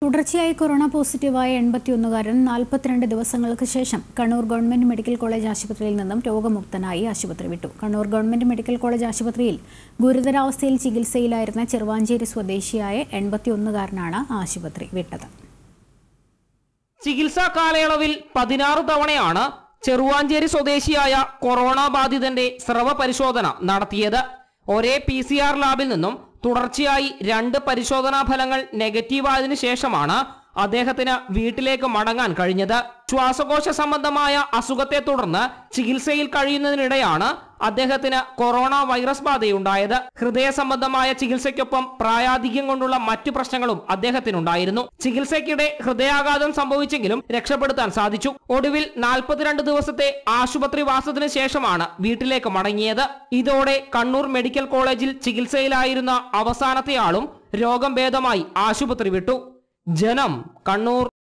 തുടർച്ചയായി കൊറോണ പോസിറ്റീവായ എൺപത്തിയൊന്നുകാരൻ നാൽപ്പത്തിരണ്ട് ദിവസങ്ങൾക്ക് ശേഷം കണ്ണൂർ ഗവൺമെന്റ് മെഡിക്കൽ കോളേജ് ആശുപത്രിയിൽ നിന്നും രോഗമുക്തനായി ആശുപത്രി വിട്ടു കണ്ണൂർ ഗവൺമെന്റ് മെഡിക്കൽ കോളേജ് ആശുപത്രിയിൽ ഗുരുതരാവസ്ഥയിൽ ചികിത്സയിലായിരുന്ന ചെറുവാഞ്ചേരി സ്വദേശിയായ എൺപത്തിയൊന്നുകാരനാണ് ആശുപത്രി വിട്ടത് ചികിത്സാ കാലയളവിൽ പതിനാറ് തവണയാണ് ചെറുവാഞ്ചേരി സ്വദേശിയായ കൊറോണ ബാധിതന്റെ സ്രവ പരിശോധന നടത്തിയത് ഒരേ പി സി ആർ ലാബിൽ നിന്നും തുടർച്ചയായി രണ്ട് പരിശോധനാ ഫലങ്ങൾ നെഗറ്റീവായതിനു ശേഷമാണ് അദ്ദേഹത്തിന് വീട്ടിലേക്ക് മടങ്ങാൻ കഴിഞ്ഞത് ശ്വാസകോശ സംബന്ധമായ അസുഖത്തെ തുടർന്ന് ചികിത്സയിൽ കഴിയുന്നതിനിടെയാണ് അദ്ദേഹത്തിന് കൊറോണ വൈറസ് ബാധയുണ്ടായത് ഹൃദയ സംബന്ധമായ ചികിത്സയ്ക്കൊപ്പം പ്രായാധിക്യം കൊണ്ടുള്ള മറ്റു പ്രശ്നങ്ങളും അദ്ദേഹത്തിനുണ്ടായിരുന്നു ചികിത്സയ്ക്കിടെ ഹൃദയാഘാതം സംഭവിച്ചെങ്കിലും രക്ഷപ്പെടുത്താൻ സാധിച്ചു ഒടുവിൽ നാൽപ്പത്തിരണ്ട് ദിവസത്തെ ആശുപത്രി വാസത്തിന് ശേഷമാണ് വീട്ടിലേക്ക് മടങ്ങിയത് ഇതോടെ കണ്ണൂർ മെഡിക്കൽ കോളേജിൽ ചികിത്സയിലായിരുന്ന അവസാനത്തെയാളും രോഗം ഭേദമായി ആശുപത്രി വിട്ടു ജനം കണ്ണൂർ